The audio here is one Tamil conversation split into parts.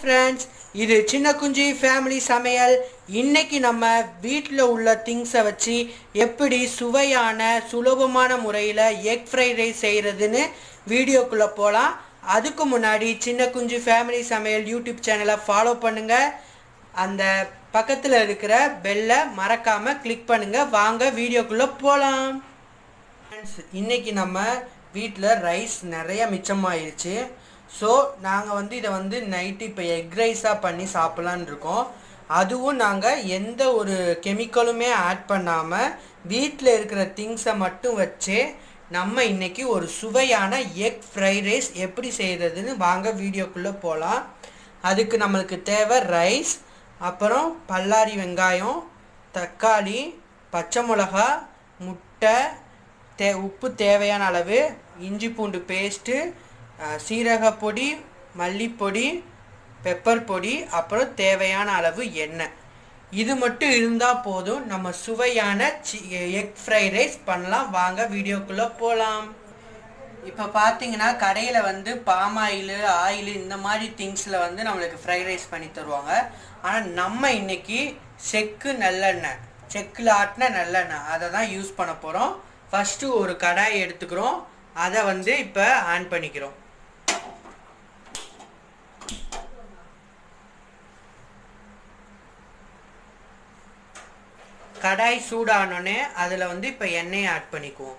ஃப்ரெண்ட்ஸ் இது சின்ன குஞ்சி ஃபேமிலி சமையல் இன்னைக்கு நம்ம வீட்டில் உள்ள திங்ஸை வச்சு எப்படி சுவையான சுலபமான முறையில் எக் ஃப்ரைட் ரைஸ் செய்கிறதுன்னு வீடியோக்குள்ளே போகலாம் அதுக்கு முன்னாடி சின்ன குஞ்சு ஃபேமிலி சமையல் யூடியூப் சேனலை ஃபாலோ பண்ணுங்கள் அந்த பக்கத்தில் இருக்கிற பெல்லை மறக்காமல் கிளிக் பண்ணுங்கள் வாங்க வீடியோக்குள்ளே போகலாம் ஃப்ரெண்ட்ஸ் இன்னைக்கு நம்ம வீட்டில் ரைஸ் நிறைய மிச்சமாயிருச்சு ஸோ நாங்கள் வந்து இதை வந்து நைட்டு இப்போ எக் ரைஸாக பண்ணி சாப்பிட்லான்னு இருக்கோம் அதுவும் நாங்கள் எந்த ஒரு கெமிக்கலுமே ஆட் பண்ணாமல் வீட்டில் இருக்கிற திங்ஸை மட்டும் வச்சே நம்ம இன்னைக்கு ஒரு சுவையான எக் ஃப்ரைட் ரைஸ் எப்படி செய்கிறதுன்னு வாங்க வீடியோக்குள்ளே போகலாம் அதுக்கு நம்மளுக்கு தேவை ரைஸ் அப்புறம் பல்லாரி வெங்காயம் தக்காளி பச்சை மிளகா முட்டை தே உப்பு தேவையான அளவு இஞ்சி பூண்டு பேஸ்ட்டு சீரக பொடி மல்லிப்பொடி பெப்பர் பொடி அப்புறம் தேவையான அளவு எண்ணெய் இது மட்டும் இருந்தால் போதும் நம்ம சுவையான சி எக் ஃப்ரைட் ரைஸ் பண்ணலாம் வாங்க வீடியோக்குள்ளே போகலாம் இப்போ பார்த்தீங்கன்னா கடையில் வந்து பாம் ஆயில் ஆயில் இந்த மாதிரி திங்ஸில் வந்து நம்மளுக்கு ஃப்ரைட் ரைஸ் பண்ணி தருவாங்க ஆனால் நம்ம இன்னைக்கு செக்கு நல்லெண்ணெய் செக்கில் ஆட்டின நல்லெண்ணெய் அதை தான் யூஸ் பண்ண போகிறோம் ஃபஸ்ட்டு ஒரு கடாய் எடுத்துக்கிறோம் அதை வந்து இப்போ ஆன் பண்ணிக்கிறோம் கடாய் சூடானோடனே அதில் வந்து இப்போ எண்ணெயை ஆட் பண்ணிக்குவோம்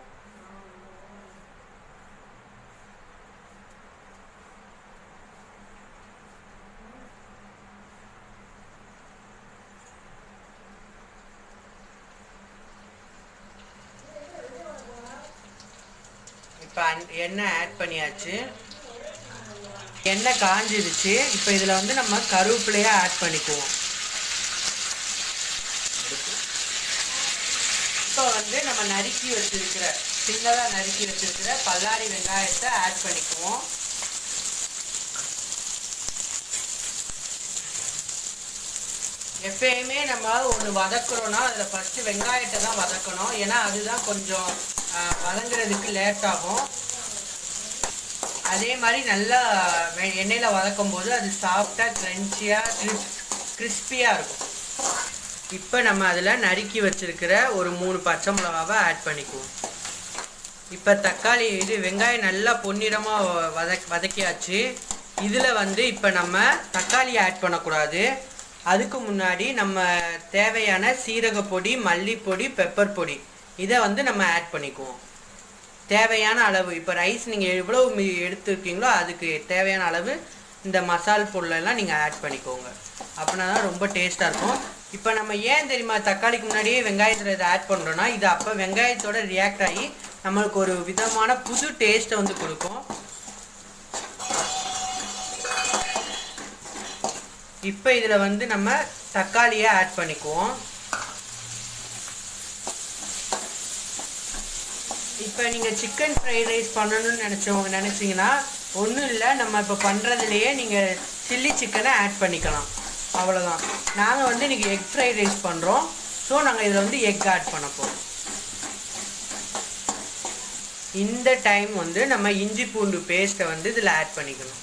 இப்போ எண்ணெய் ஆட் பண்ணியாச்சு எண்ணெய் காஞ்சிருச்சு இப்போ இதில் வந்து நம்ம கருவேப்பிலையை ஆட் பண்ணிக்குவோம் இப்போ வந்து நம்ம நறுக்கி வச்சிருக்கிற சின்னதாக நறுக்கி வச்சிருக்கிற பல்லாரி வெங்காயத்தை ஆட் பண்ணிக்குவோம் எப்பயுமே நம்ம ஒன்று வதக்குறோன்னா அதில் ஃபஸ்ட்டு வெங்காயத்தை தான் வதக்கணும் ஏன்னா அதுதான் கொஞ்சம் வதங்குறதுக்கு லேட் ஆகும் அதே மாதிரி நல்லா எண்ணெயில் வதக்கும் போது அது சாஃப்டாக க்ரன்ச்சியாக கிரிஸ் கிறிஸ்பியாக இருக்கும் இப்போ நம்ம அதில் நறுக்கி வச்சிருக்கிற ஒரு மூணு பச்சை மிளகாவை ஆட் பண்ணிக்குவோம் இப்போ தக்காளி இது வெங்காயம் நல்லா பொன்னிறமாக வதக் வதக்கியாச்சு இதில் வந்து இப்போ நம்ம தக்காளி ஆட் பண்ணக்கூடாது அதுக்கு முன்னாடி நம்ம தேவையான சீரக பொடி மல்லிப்பொடி பெப்பர் பொடி இதை வந்து நம்ம ஆட் பண்ணிக்குவோம் தேவையான அளவு இப்போ ரைஸ் நீங்கள் எவ்வளோ எடுத்துருக்கீங்களோ அதுக்கு தேவையான அளவு இந்த மசால் பொருளெல்லாம் நீங்கள் ஆட் பண்ணிக்கோங்க அப்படின்னா தான் ரொம்ப டேஸ்ட்டாக இருக்கும் இப்போ நம்ம ஏன் தெரியுமா தக்காளிக்கு முன்னாடியே வெங்காயத்தில் இதை ஆட் பண்ணுறோன்னா இது அப்போ வெங்காயத்தோட ரியாக்ட் ஆகி நம்மளுக்கு ஒரு விதமான புது டேஸ்ட்டை வந்து கொடுக்கும் இப்போ இதில் வந்து நம்ம தக்காளியை ஆட் பண்ணிக்குவோம் இப்போ நீங்கள் சிக்கன் ஃப்ரைட் ரைஸ் பண்ணணும்னு நினச்சவங்க நினச்சிங்கன்னா ஒன்றும் இல்லை நம்ம இப்போ பண்ணுறதுலையே நீங்கள் சில்லி சிக்கனை ஆட் பண்ணிக்கலாம் அவ்வளோதான் நாங்கள் வந்து இன்றைக்கி எக் ஃப்ரைட் ரைஸ் பண்ணுறோம் ஸோ நாங்கள் இதில் வந்து எக் ஆட் பண்ண போகிறோம் இந்த டைம் வந்து நம்ம இஞ்சி பூண்டு பேஸ்ட்டை வந்து இதில் ஆட் பண்ணிக்கணும்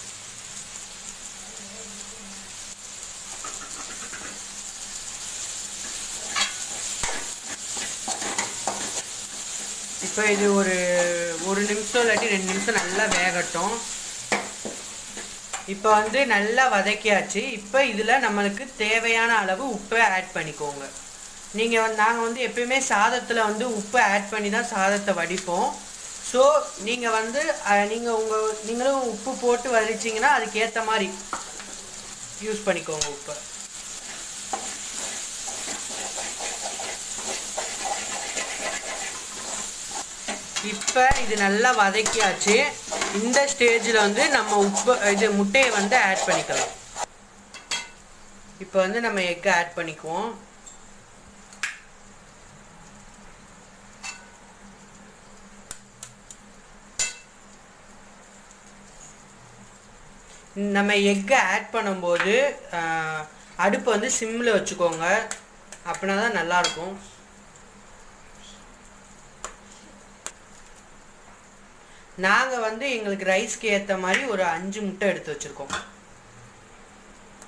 இப்போ இது ஒரு ஒரு நிமிஷம் இல்லாட்டி ரெண்டு நிமிஷம் நல்லா வேகட்டும் இப்போ வந்து நல்லா வதக்கியாச்சு இப்போ இதில் நம்மளுக்கு தேவையான அளவு உப்பை ஆட் பண்ணிக்கோங்க நீங்கள் வந்து நாங்கள் வந்து எப்பயுமே சாதத்தில் வந்து உப்பை ஆட் பண்ணி தான் சாதத்தை வடிப்போம் ஸோ நீங்கள் வந்து நீங்கள் உங்கள் நீங்களும் உப்பு போட்டு வடிச்சிங்கன்னா அதுக்கேற்ற மாதிரி யூஸ் பண்ணிக்கோங்க உப்பை இப்போ இது நல்லா வதக்கியாச்சு இந்த ஸ்டேஜில் வந்து நம்ம உப்பு இது முட்டையை வந்து ஆட் பண்ணிக்கலாம் இப்போ வந்து நம்ம எக்கை ஆட் பண்ணிக்குவோம் நம்ம எக்கை ஆட் பண்ணும்போது அடுப்பை வந்து சிம்மில் வச்சுக்கோங்க அப்படின்னா தான் நல்லாயிருக்கும் நாங்கள் வந்து எங்களுக்கு ரைஸ்க்கு ஏற்ற மாதிரி ஒரு அஞ்சு முட்டை எடுத்து வச்சுருக்கோம்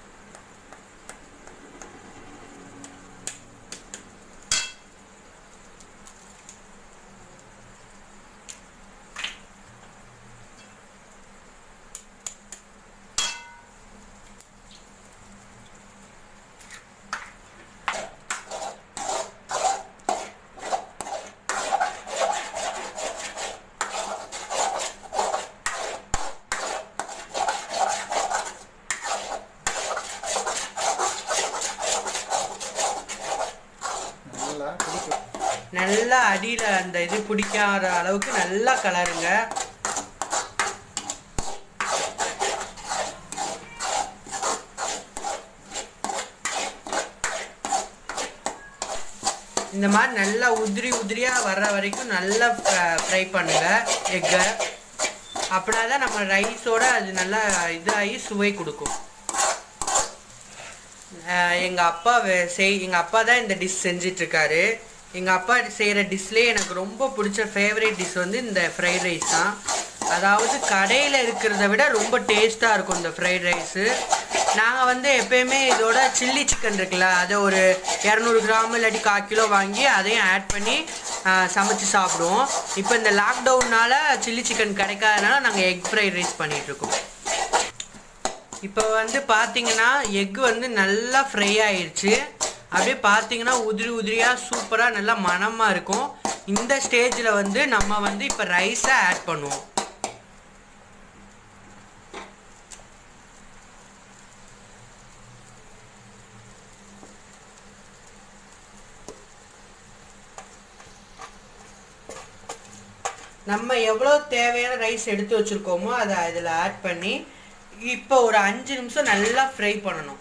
நல்லா அடியில் அந்த இது பிடிக்காத அளவுக்கு நல்லா கலருங்க இந்த மாதிரி நல்லா உதிரி உதிரியாக வர்ற வரைக்கும் நல்லா ஃப்ரை பண்ணுங்க எக்கை அப்படின்னா தான் நம்ம ரைஸோட அது நல்லா இதாகி சுவை கொடுக்கும் எங்கள் அப்பா வே- செய் எங்கள் அப்பா தான் இந்த டிஷ் செஞ்சிட்ருக்காரு எங்கள் அப்பா செய்கிற டிஷ்லேயே எனக்கு ரொம்ப பிடிச்ச ஃபேவரட் டிஷ் வந்து இந்த ஃப்ரைட் ரைஸ் தான் அதாவது கடையில் இருக்கிறத விட ரொம்ப டேஸ்ட்டாக இருக்கும் இந்த ஃப்ரைட் ரைஸு நாங்கள் வந்து எப்பயுமே இதோட சில்லி சிக்கன் இருக்குல்ல அதை ஒரு இரநூறு கிராம் இல்லாட்டி கால் கிலோ வாங்கி அதையும் ஆட் பண்ணி ஆஹ், சமைச்சு சாப்பிடுவோம் இப்போ இந்த லாக்டவுன்னால சில்லி சிக்கன் கிடைக்காதனால நாங்கள் எக் ஃப்ரைட் ரைஸ் பண்ணிகிட்ருக்கோம் இப்போ வந்து பார்த்தீங்கன்னா எக் வந்து நல்லா ஃப்ரை ஆயிடுச்சு அப்படியே பார்த்தீங்கன்னா உதிரி உதிரியாக சூப்பராக நல்லா மணமாக இருக்கும் இந்த ஸ்டேஜில் வந்து நம்ம வந்து இப்போ ரைஸை ஆட் பண்ணுவோம் நம்ம எவ்வளோ தேவையான ரைஸ் எடுத்து வச்சுருக்கோமோ அதை இதில் ஆட் பண்ணி இப்போ ஒரு அஞ்சு நிமிஷம் நல்லா ஃப்ரை பண்ணணும்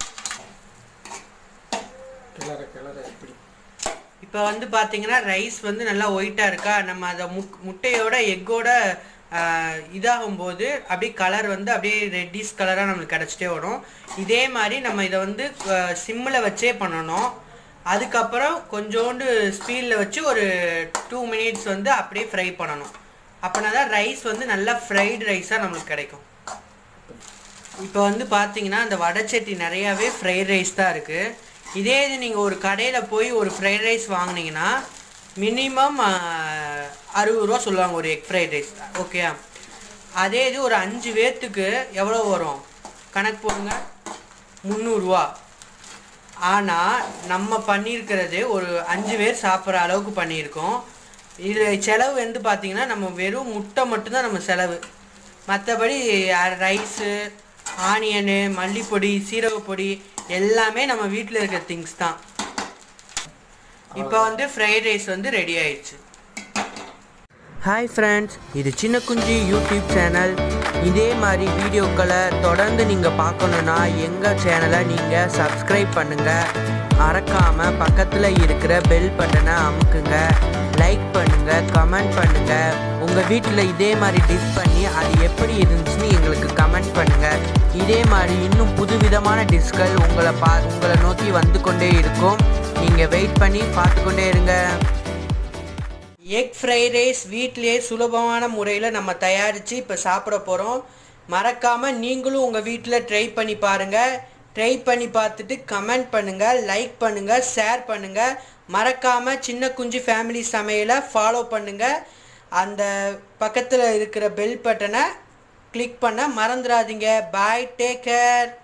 கிளற கிளற எப்படி இப்போ வந்து பார்த்தீங்கன்னா ரைஸ் வந்து நல்லா ஒயிட்டாக இருக்கா நம்ம அதை முக் முட்டையோட எக்கோட இதாகும்போது அப்படியே கலர் வந்து அப்படியே ரெட்டிஷ் கலராக நம்மளுக்கு கிடச்சிட்டே வரும் இதே மாதிரி நம்ம இதை வந்து சிம்மில் வச்சே பண்ணணும் அதுக்கப்புறம் கொஞ்சோண்டு ஸ்பீடில் வச்சு ஒரு டூ மினிட்ஸ் வந்து அப்படியே ஃப்ரை பண்ணணும் அப்படின்னா தான் ரைஸ் வந்து நல்லா ஃப்ரைடு ரைஸாக நம்மளுக்கு கிடைக்கும் இப்போ வந்து பார்த்தீங்கன்னா அந்த வடைச்சட்டி நிறையாவே ஃப்ரைட் ரைஸ் தான் இருக்குது இதே இது நீங்கள் ஒரு கடையில் போய் ஒரு ஃப்ரைட் ரைஸ் வாங்குனீங்கன்னா மினிமம் அறுபது ரூபா சொல்லுவாங்க ஒரு எக் ஃப்ரைட் ரைஸ் ஓகே அதே இது ஒரு அஞ்சு பேர்த்துக்கு எவ்வளோ வரும் கணக்கு போடுங்க முந்நூறுரூவா ஆனால் நம்ம பண்ணியிருக்கிறது ஒரு அஞ்சு பேர் சாப்பிட்ற அளவுக்கு பண்ணியிருக்கோம் இதில் செலவு வந்து பார்த்தீங்கன்னா நம்ம வெறும் முட்டை மட்டும்தான் நம்ம செலவு மற்றபடி ரைஸு ஆனியனு மல்லிப்பொடி சீரகப்பொடி எல்லாமே நம்ம வீட்டில் இருக்கிற திங்ஸ் தான் இப்போ வந்து ஃப்ரைட் ரைஸ் வந்து ரெடி ஆயிடுச்சு ஹாய் ஃப்ரெண்ட்ஸ் இது சின்ன குஞ்சு யூடியூப் சேனல் இதே மாதிரி வீடியோக்களை தொடர்ந்து நீங்கள் பார்க்கணுன்னா எங்கள் சேனலை நீங்கள் சப்ஸ்கிரைப் பண்ணுங்கள் மறக்காமல் பக்கத்தில் இருக்கிற பெல் பட்டனை அமுக்குங்க லைக் பண்ணுங்கள் கமெண்ட் பண்ணுங்கள் உங்கள் வீட்டில் இதே மாதிரி டிஷ் பண்ணி அது எப்படி இருந்துச்சுன்னு எங்களுக்கு கமெண்ட் பண்ணுங்கள் இதே மாதிரி இன்னும் புதுவிதமான டிஷ்கள் உங்களை பா உங்களை நோக்கி வந்து கொண்டே இருக்கும் நீங்கள் வெயிட் பண்ணி பார்த்துக்கொண்டே இருங்க எக் ஃப்ரைட் ரைஸ் வீட்டிலேயே சுலபமான முறையில் நம்ம தயாரித்து இப்போ சாப்பிட போகிறோம் மறக்காமல் நீங்களும் உங்கள் வீட்டில் ட்ரை பண்ணி பாருங்கள் ட்ரை பண்ணி பார்த்துட்டு கமெண்ட் பண்ணுங்கள் லைக் பண்ணுங்கள் ஷேர் பண்ணுங்கள் மறக்காமல் சின்ன குஞ்சு ஃபேமிலி சமையலை ஃபாலோ பண்ணுங்கள் அந்த பக்கத்தில் இருக்கிற பெல் பட்டனை கிளிக் பண்ண மறந்துடாதீங்க பாய் டேக் கேர்